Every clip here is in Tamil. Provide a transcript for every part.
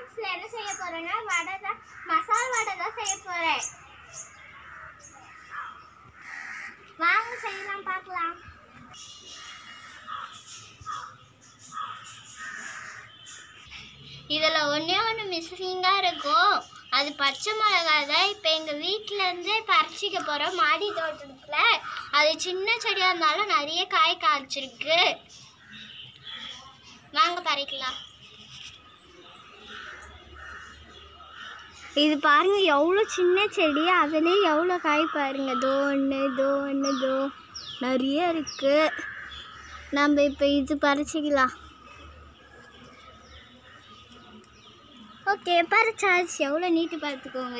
ஃபுட்ஸ்ல என்ன செய்ய போறேன்னா வடை தான் மசால் வடை தான் செய்ய போறேன் வாங்க செய்யலாம் பார்க்கலாம் இதில் ஒன்றே ஒன்று மிஸ்ஸிங்காக இருக்கும் அது பச்சை மிளகா தான் இப்போ எங்கள் வீட்டிலேருந்து பறிச்சிக்க போகிறோம் மாடி தோட்டத்தில் அது சின்ன செடியாக இருந்தாலும் நிறைய காய் காய்ச்சிருக்கு வாங்க பறிக்கலாம் இது பாருங்க எவ்வளோ சின்ன செடி அதுலேயே எவ்வளோ காய் பாருங்க தோ ஒன்று தோ ஒன்று தோ நிறைய இருக்கு நம்ம இப்போ இது பறிச்சிக்கலாம் ஓகே பறிச்சாச்சு எவ்வளோ நீட்டு பார்த்துக்கோங்க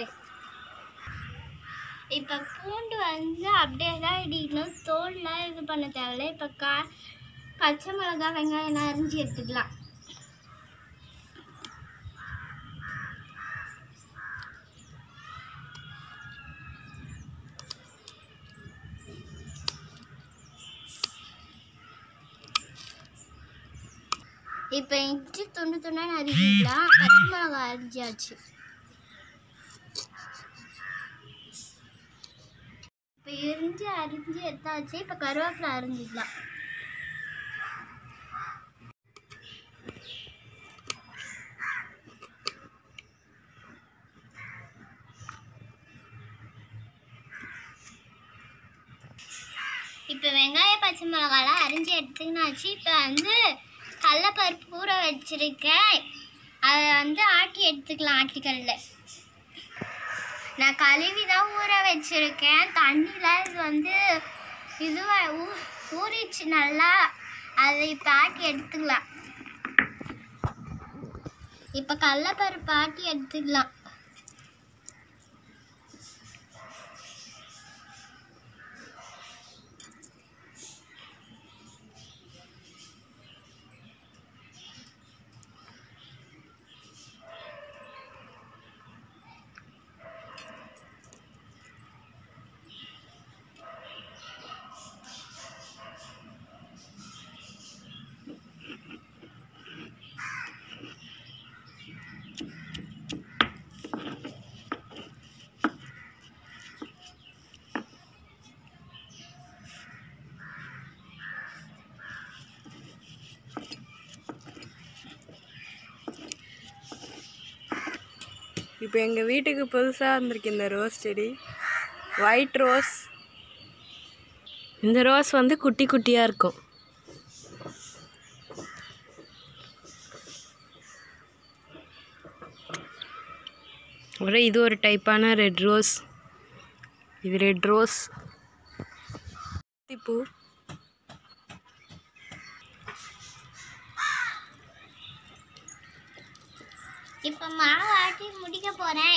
இப்போ பூண்டு வந்து அப்படியே தான் இடிக்கணும் தோல்லாம் இது பண்ண தேவையில்ல இப்போ கா பச்சை மிளகா வெங்காயம் அரிஞ்சு எடுத்துக்கலாம் இப்போ இஞ்சி துண்டு துண்டா நறுக்கிக்கலாம் பச்சை மிளகா அரிஞ்சாச்சு இப்போ இரிஞ்சு அரிஞ்சு எடுத்தாச்சு இப்போ கருவேப்பிலை அரிஞ்சிக்கலாம் இப்போ வெங்காயம் பச்சை மிளகாலாம் அரிஞ்சு எடுத்துக்கினாச்சு இப்போ வந்து கடலப்பருப்பு ஊற வச்சிருக்கேன் அதை வந்து ஆட்டி எடுத்துக்கலாம் ஆட்டிக்கல்ல நான் கழுவி தான் ஊற வச்சிருக்கேன் தண்ணியில் இது வந்து இதுவா ஊ ஊறிச்சு நல்லா அதை இப்போ ஆட்டி எடுத்துக்கலாம் இப்போ கடலப்பருப்பு ஆட்டி எடுத்துக்கலாம் இப்போ எங்கள் வீட்டுக்கு புதுசாக வந்திருக்கு இந்த ரோஸ் செடி ஒயிட் ரோஸ் இந்த ரோஸ் வந்து குட்டி குட்டியாக இருக்கும் அப்புறம் இது ஒரு டைப்பான ரெட் ரோஸ் இது ரெட் ரோஸ் பூ இப்போ மாவு ஆட்டி முடிக்க போகிறேன்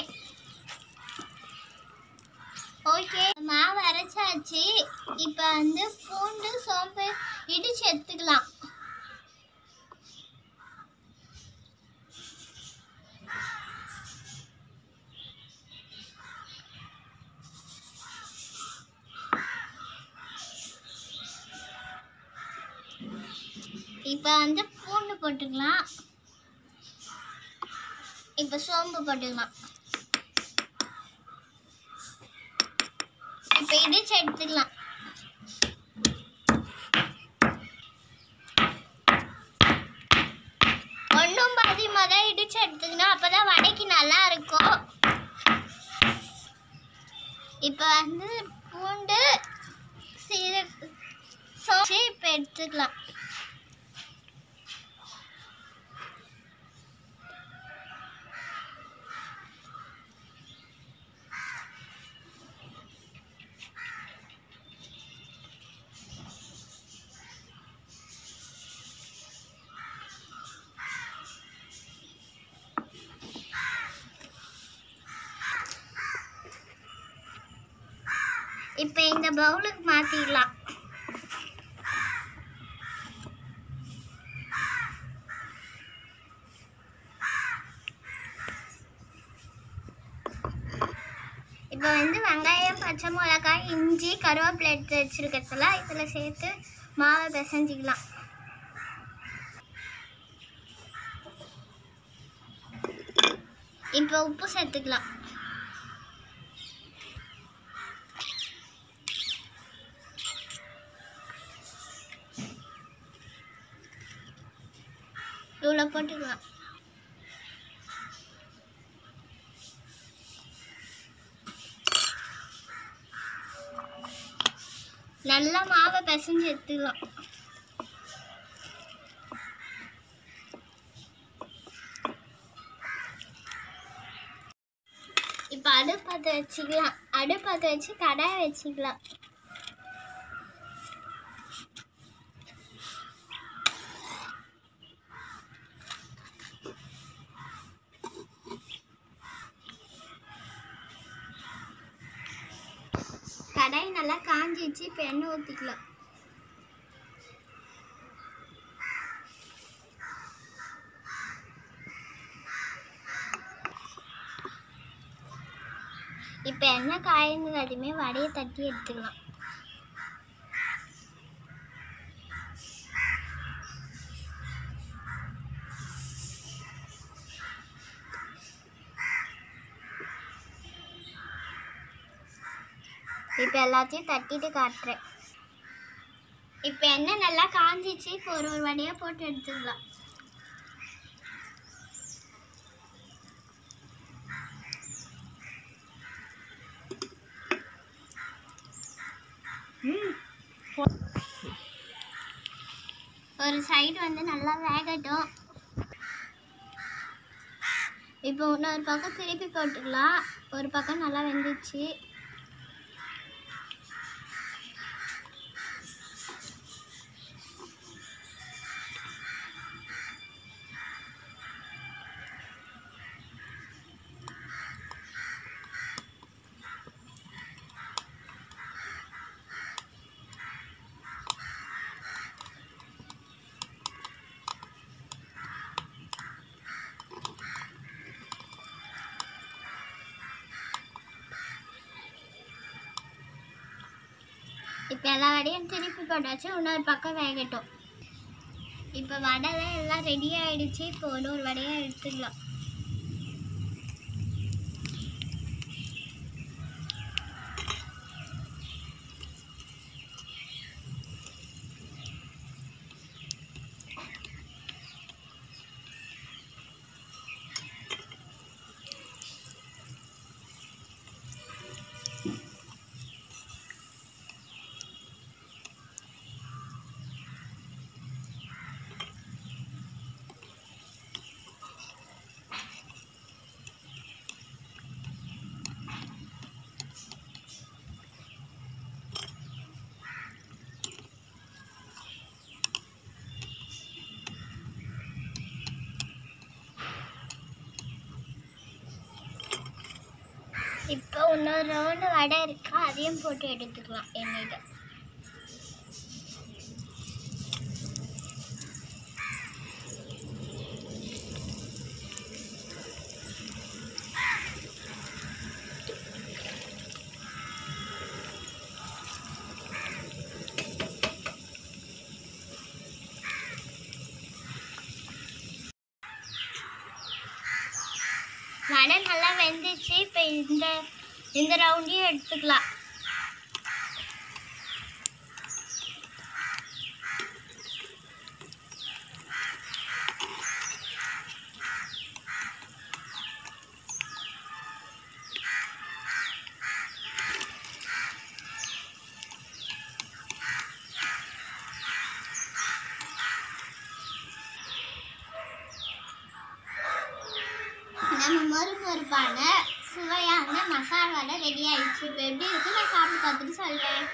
ஓகே மாவு அரைச்சாச்சு இப்போ வந்து பூண்டு சோம்பு இடிச்சு எடுத்துக்கலாம் இப்போ வந்து பூண்டு போட்டுக்கலாம் இப்போ சோம்பு போட்டுக்கலாம் இப்போ இடிச்சு எடுத்துக்கலாம் ஒன்றும் பாதியமாக தான் இடிச்சு எடுத்துக்கணும் அப்போ தான் வடைக்கு நல்லா இருக்கும் இப்போ வந்து பூண்டு சீர சோம்பு இப்போ எடுத்துக்கலாம் இப்போ இந்த பவுலுக்கு மாற்றிடலாம் இப்போ வந்து வெங்காயம் பச்சை மிளகாய் இஞ்சி கருவேப்பிலை எடுத்து வச்சிருக்கிறதுல இதில் சேர்த்து மாவை பிசைஞ்சிக்கலாம் இப்போ உப்பு சேர்த்துக்கலாம் இவ்வளோ போட்டுக்கலாம் நல்லா மாவை பிசைஞ்சு எடுத்துக்கலாம் இப்போ அடுப்பத்தை வச்சுக்கலாம் அடுப்பத்தை வச்சு கடாயை வச்சுக்கலாம் கடாய் நல்லா காஞ்சிச்சு இப்போ எண்ணெய் ஊற்றிக்கலாம் இப்போ எண்ணெய் காய்ந்ததுமே வடையை தட்டி எடுத்துக்கலாம் இப்போ எல்லாத்தையும் தட்டிட்டு காட்டுறேன் இப்போ எண்ணெய் நல்லா காஞ்சிச்சு இப்போ ஒரு ஒரு வடையாக போட்டு எடுத்துக்கலாம் ஒரு சைடு வந்து நல்லா வேகட்டும் இப்போ இன்னொரு பக்கம் திருப்பி போட்டுக்கலாம் ஒரு பக்கம் நல்லா வெந்துச்சு இப்போ எல்லா வடையும் திருப்பி போட்டாச்சு இன்னொரு பக்கம் வேகட்டும் இப்போ வடைலாம் எல்லாம் ரெடி ஆயிடுச்சு இப்போ ஒரு ஒரு வடையாக எடுத்துக்கலாம் இப்போ இன்னொரு ரவுண்டு வடை இருக்கா அதையும் போட்டு எடுத்துக்கலாம் எண்ணெயில் வடை நல்லா வெந்துச்சு இப்போ இந்த இந்த ரவுண்டையும் எடுத்துக்கலாம் நம்ம மொறு மொறுப்பான சுவையான மசாலா வடை ரெடி ஆயிடுச்சு இப்போ எப்படி இருக்கு நான் சாப்பிட்டு பார்த்துட்டு சொல்கிறேன்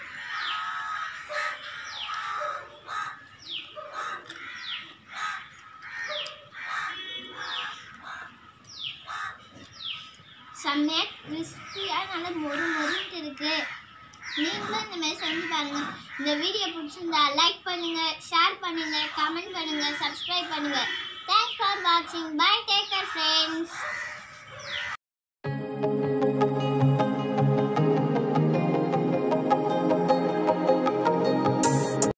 செம்மையாக கிறிஸ்பியாக நல்லா மொறு மொறுன்ட்டு இருக்கு நீங்களும் இந்த மாதிரி செஞ்சு பாருங்க இந்த வீடியோ பிடிச்சிருந்தா லைக் பண்ணுங்க ஷேர் பண்ணுங்க கமெண்ட் பண்ணுங்க சப்ஸ்கிரைப் பண்ணுங்க தேங்க்ஸ் ஃபார் வாட்சிங் பை டேக் கேர் ஃப்ரெண்ட்ஸ்